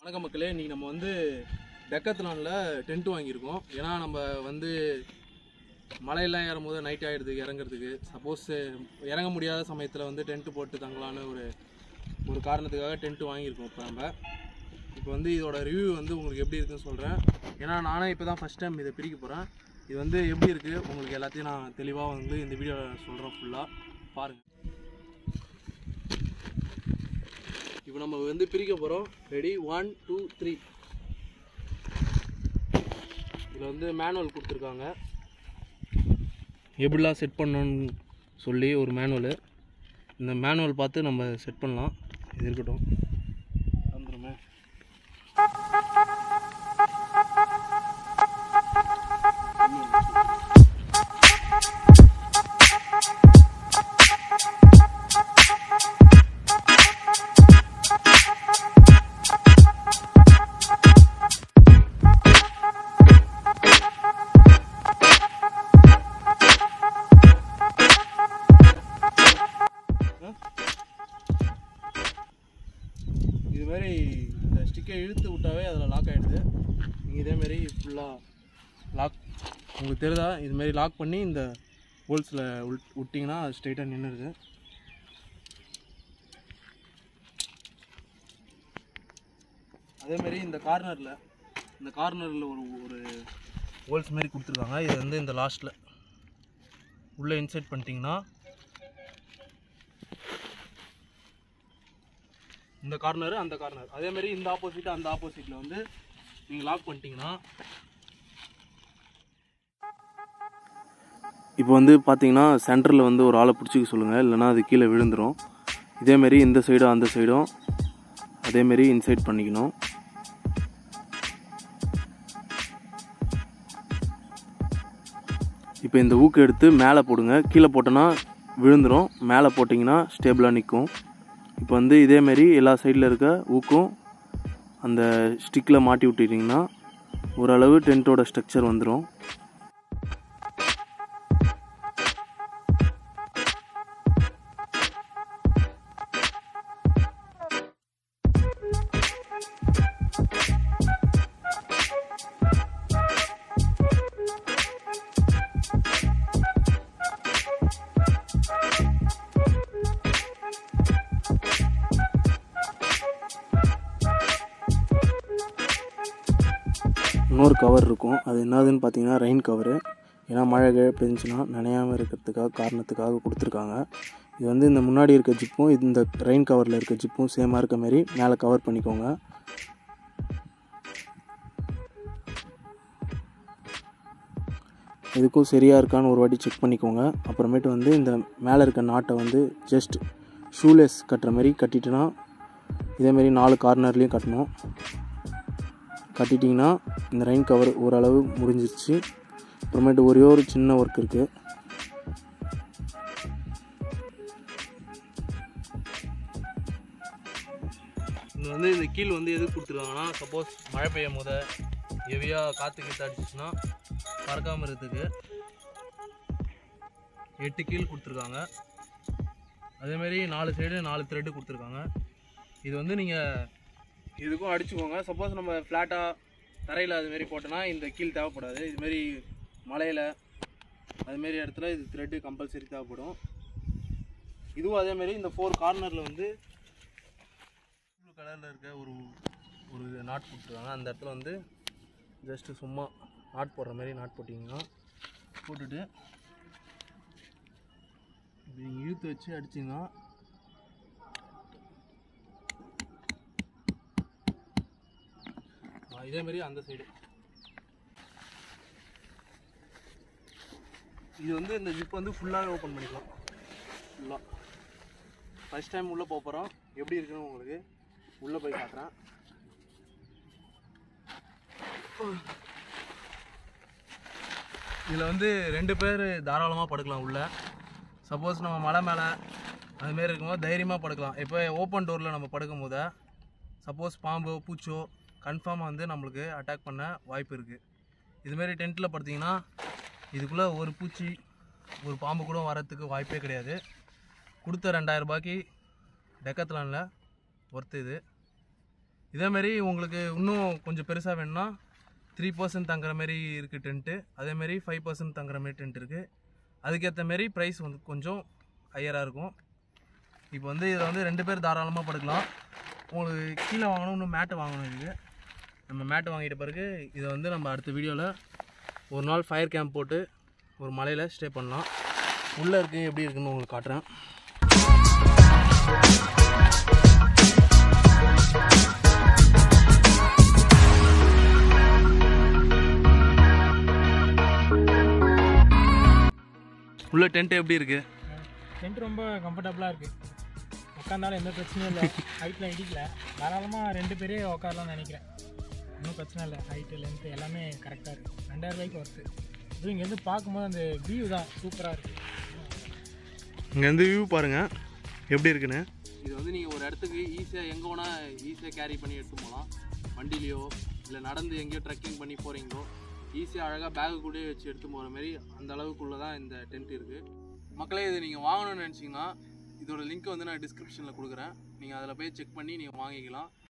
வணக்கம் மக்களே இன்றைக்கி நம்ம வந்து டெக்கத்லானில் டென்ட் வாங்கியிருக்கோம் ஏன்னா நம்ம வந்து மலையெல்லாம் ஏறும்போது நைட் ஆகிடுது இறங்குறதுக்கு சப்போஸ் இறங்க முடியாத சமயத்தில் வந்து டென்ட்டு போட்டு தங்கலான்னு ஒரு ஒரு காரணத்துக்காக டென்ட்டு வாங்கியிருக்கோம் இப்போ நம்ம இப்போ வந்து இதோட ரிவ்யூ வந்து உங்களுக்கு எப்படி இருக்குன்னு சொல்கிறேன் ஏன்னா நானே இப்போ தான் ஃபஸ்ட் டைம் இதை பிரிக்க போகிறேன் இது வந்து எப்படி இருக்குது உங்களுக்கு எல்லாத்தையும் நான் தெளிவாக வந்து இந்த வீடியோவில் சொல்கிறேன் ஃபுல்லாக பாருங்கள் இப்போ நம்ம வந்து பிரிக்க போகிறோம் ரெடி ஒன் டூ த்ரீ இதில் வந்து மேனுவல் கொடுத்துருக்காங்க எப்படிலாம் செட் பண்ணணும்னு சொல்லி ஒரு மேனுவலு இந்த மேனுவல் பார்த்து நம்ம செட் பண்ணலாம் இது இருக்கட்டும் வந்துருமே இது மாதிரி இந்த ஸ்டிக்கை இழுத்து விட்டாவே அதில் லாக் ஆகிடுது நீங்கள் இதேமாரி ஃபுல்லாக லாக் உங்களுக்கு தெரியுதா இது மாதிரி லாக் பண்ணி இந்த ஹோல்ஸில் விட்டிங்கன்னா அது ஸ்ட்ரைட்டாக நின்றுடுது அதேமாரி இந்த கார்னரில் இந்த கார்னரில் ஒரு ஒரு ஹோல்ஸ் மாதிரி கொடுத்துருக்காங்க இது வந்து இந்த லாஸ்ட்டில் உள்ளே இன்செர்ட் பண்ணிட்டீங்கன்னா இந்த கார்னர் அந்த கார்னர் அதே மாதிரி இந்த ஆப்போசிட் அந்த ஆப்போசிட்டில் வந்து நீங்கள் லாக் பண்ணிட்டீங்கன்னா இப்போ வந்து பார்த்தீங்கன்னா சென்டரில் வந்து ஒரு ஆளை பிடிச்சிக்க சொல்லுங்கள் இல்லைனா அது கீழே விழுந்துடும் இதேமாரி இந்த சைடும் அந்த சைடும் அதேமாரி இன்சைட் பண்ணிக்கணும் இப்போ இந்த ஊக்கு எடுத்து மேலே போடுங்க கீழே போட்டோன்னா விழுந்துடும் மேலே போட்டிங்கன்னா ஸ்டேபிளாக நிற்கும் இப்போ வந்து இதேமாரி எல்லா சைடில் இருக்க ஊக்கும் அந்த ஸ்டிக்கில் மாட்டி விட்டுட்டிங்கன்னா ஓரளவு டென்ட்டோட ஸ்ட்ரக்சர் வந்துடும் இன்னொரு கவர் இருக்கும் அது என்னதுன்னு பார்த்தீங்கன்னா ரெயின் கவரு ஏன்னா மழை கிழ பெஞ்சுன்னா நனையாமல் இருக்கிறதுக்காக காரணத்துக்காக கொடுத்துருக்காங்க இது வந்து இந்த முன்னாடி இருக்க ஜிப்பும் இந்த ரெயின் கவரில் இருக்க ஜிப்பும் சேமாக இருக்க மாதிரி மேலே கவர் பண்ணிக்கோங்க இதுக்கும் சரியாக இருக்கான்னு ஒரு வாட்டி செக் பண்ணிக்கோங்க அப்புறமேட்டு வந்து இந்த மேலே இருக்க நாட்டை வந்து ஜஸ்ட் ஷூலெஸ் கட்டுற மாதிரி கட்டிட்டுனா இதேமாரி நாலு கார்னர்லேயும் கட்டணும் கட்டிட்டிங்கன்னா இந்த ரெயின் கவர் ஓரளவு முடிஞ்சிருச்சு அப்புறமேட்டு ஒரே ஒரு சின்ன ஒர்க் இருக்குது இது வந்து இந்த கீழ் வந்து எது கொடுத்துருக்காங்கன்னா சப்போஸ் மழை பெய்யும் போத ஹெவியாக காற்று கீத்து அடிச்சிச்சுன்னா பறக்காமல் இருக்கிறதுக்கு எட்டு கீழ் கொடுத்துருக்காங்க அதேமாரி நாலு சைடு நாலு த்ரெட்டு கொடுத்துருக்காங்க இது வந்து நீங்கள் இதுக்கும் அடிச்சுக்கோங்க சப்போஸ் நம்ம ஃப்ளாட்டாக தரையில் அதுமாரி போட்டோன்னா இந்த கீழ் தேவைப்படாது இதுமாரி மலையில் அதுமாரி இடத்துல இது த்ரெட்டு கம்பல்சரி தேவைப்படும் இதுவும் அதேமாரி இந்த ஃபோர் கார்னரில் வந்து ப்ளூ கலரில் இருக்க ஒரு ஒரு நாட் போட்டுருக்காங்க அந்த இடத்துல வந்து ஜஸ்ட்டு சும்மா நாட் போடுற மாதிரி நாட் போட்டிங்கன்னா போட்டுட்டு இப்படி நீங்கள் இழுத்து வச்சு அடிச்சிங்கன்னா ஆ, இதே மாதிரி அந்த சைடு இது வந்து இந்த ஜிப் வந்து ஃபுல்லாகவே ஓப்பன் பண்ணிக்கலாம் ஃபுல்லாக ஃபஸ்ட் டைம் உள்ளே போக போகிறோம் எப்படி இருக்குன்னு உங்களுக்கு உள்ளே போய் காட்டுறேன் இதில் வந்து ரெண்டு பேர் தாராளமாக படுக்கலாம் உள்ளே சப்போஸ் நம்ம மலை மேலே அதுமாரி இருக்கும்போது தைரியமாக படுக்கலாம் இப்போ ஓப்பன் டோரில் நம்ம படுக்கும் போது சப்போஸ் பாம்போ பூச்சோ கன்ஃபார்மாக வந்து நம்மளுக்கு அட்டாக் பண்ண வாய்ப்பு இருக்குது இதுமாரி டென்ட்டில் படுத்திங்கன்னா இதுக்குள்ளே ஒரு பூச்சி ஒரு பாம்பு கூட வரத்துக்கு வாய்ப்பே கிடையாது கொடுத்த ரெண்டாயிரம் ரூபாய்க்கு டெக்கத்லானில் ஒர்த்து இது இதேமாரி உங்களுக்கு இன்னும் கொஞ்சம் பெருசாக வேணும்னா த்ரீ பர்சன்ட் தங்குற மாதிரி இருக்குது டென்ட்டு அதேமாரி ஃபைவ் பர்சன்ட் தங்குற மாதிரி டென்ட் இருக்குது அதுக்கேற்ற மாரி ப்ரைஸ் வந்து கொஞ்சம் ஹையராக இருக்கும் இப்போ வந்து இதில் வந்து ரெண்டு பேர் தாராளமாக படுக்கலாம் உங்களுக்கு கீழே வாங்கணும் இன்னும் மேட்டு வாங்கணும் இதுக்கு நம்ம மேட்டு வாங்கிட்ட பிறகு இதை வந்து நம்ம அடுத்த வீடியோவில் ஒரு நாள் ஃபயர் கேம்ப் போட்டு ஒரு மலையில் ஸ்டே பண்ணலாம் உள்ளே இருக்கு எப்படி இருக்குன்னு உங்களுக்கு காட்டுறேன் உள்ள டென்ட் எப்படி இருக்கு டென்ட் ரொம்ப கம்ஃபர்டபுளாக இருக்குது உட்காந்தாலும் எந்த பிரச்சனையும் இல்லை ஹைட்டில் இடிக்கல தாராளமாக ரெண்டு பேரே உட்காரலாம்னு நினைக்கிறேன் ஒன்றும் பிரச்சனை இல்லை ஹைட்டு லென்த்து எல்லாமே கரெக்டாக இருக்குது ரெண்டாயிரம் ரூபாய்க்கு ஒர்த்து இதுவும் இங்கேருந்து பார்க்கும்போது அந்த வியூ தான் சூப்பராக இருக்குது இங்கேருந்து வியூ பாருங்க எப்படி இருக்குன்னு இது வந்து நீங்கள் ஒரு இடத்துக்கு ஈஸியாக எங்கே வேணால் ஈஸியாக கேரி பண்ணி எடுத்து போகலாம் வண்டிலேயோ இல்லை நடந்து எங்கேயோ ட்ரெக்கிங் பண்ணி போகிறீங்களோ ஈஸியாக அழகாக பேகு கூடயே வச்சு எடுத்து போகிற மாதிரி அந்த அளவுக்குள்ளே தான் இந்த டென்ட் இருக்குது மக்களே இது நீங்கள் வாங்கணும்னு நினச்சிங்கன்னா இதோட லிங்க் வந்து நான் டிஸ்கிரிப்ஷனில் கொடுக்குறேன் நீங்கள் அதில் போய் செக் பண்ணி நீங்கள் வாங்கிக்கலாம்